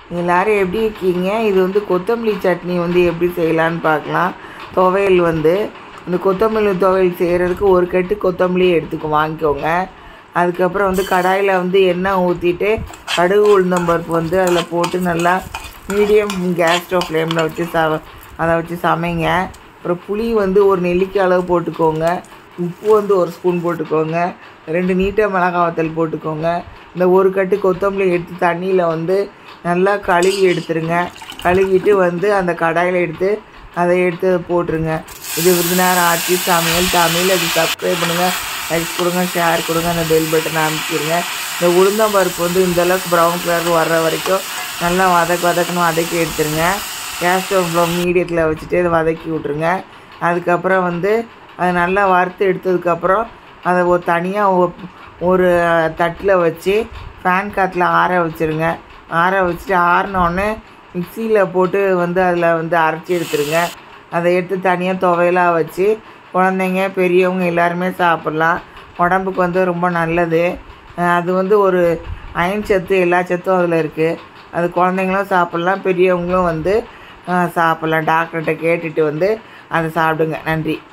எல்லாரும் எப்படி இருக்கீங்க இது வந்து கொத்தமல்லி சட்னி வந்து எப்படி செய்யலான்னு பார்க்கலாம் துவையல் வந்து இந்த கொத்தமல்லி துவையல் செய்கிறதுக்கு ஒரு கட்டு கொத்தமல்லி எடுத்துக்கோ வாங்கிக்கோங்க அதுக்கப்புறம் வந்து கடாயில் வந்து எண்ணெய் ஊற்றிட்டு கடுகு உளுந்தம்பருப்பு வந்து அதில் போட்டு நல்லா மீடியம் கேஸ் ஸ்டவ் ஃப்ளேமில் வச்சு ச அதை வச்சு சமைங்க அப்புறம் புளி வந்து ஒரு நெல்லிக்காய் அளவு போட்டுக்கோங்க உப்பு வந்து ஒரு ஸ்பூன் போட்டுக்கோங்க ரெண்டு நீட்ட மிளகாய் வத்தல் போட்டுக்கோங்க இந்த ஒரு கட்டு கொத்தமல்லி எடுத்து தண்ணியில் வந்து நல்லா கழுவி எடுத்துருங்க கழுவிட்டு வந்து அந்த கடாயில் எடுத்து அதை எடுத்து போட்டுருங்க இது விருதுநகர் ஆட்சி சமையல் தமிழ் அது சப்ஸ்கிரைப் பண்ணுங்கள் லைக் கொடுங்க ஷேர் கொடுங்க அந்த பெல் பட்டன் அமைக்கிடுங்க இந்த உளுந்தம்பருப்பு வந்து இந்த அளவுக்கு ப்ரௌன் கலர் வர்ற வரைக்கும் நல்லா வதக்கு வதக்கணும் வதக்கி எடுத்துருங்க கேஸ் ஸ்டவ் மீடியத்தில் வச்சுட்டு அதை வதக்கி விட்ருங்க அதுக்கப்புறம் வந்து அதை நல்லா வறுத்து எடுத்ததுக்கப்புறம் அதை ஒரு தனியாக ஒரு தட்டில் வச்சு ஃபேன் காற்றுல ஆற வச்சுருங்க ஆற வச்சுட்டு ஆறினோடனே மிக்சியில் போட்டு வந்து அதில் வந்து அரைச்சி எடுத்துருங்க அதை எடுத்து தனியாக துவையலாக வச்சு குழந்தைங்க பெரியவங்க எல்லாருமே சாப்பிட்லாம் உடம்புக்கு வந்து ரொம்ப நல்லது அஹ் அது வந்து ஒரு அயன் சத்து எல்லா சத்தும் அதில் இருக்குது அது குழந்தைங்களும் சாப்பிட்லாம் பெரியவங்களும் வந்து அஹ் சாப்பிட்லாம் டாக்டர்கிட்ட கேட்டுட்டு வந்து அதை சாப்பிடுங்க நன்றி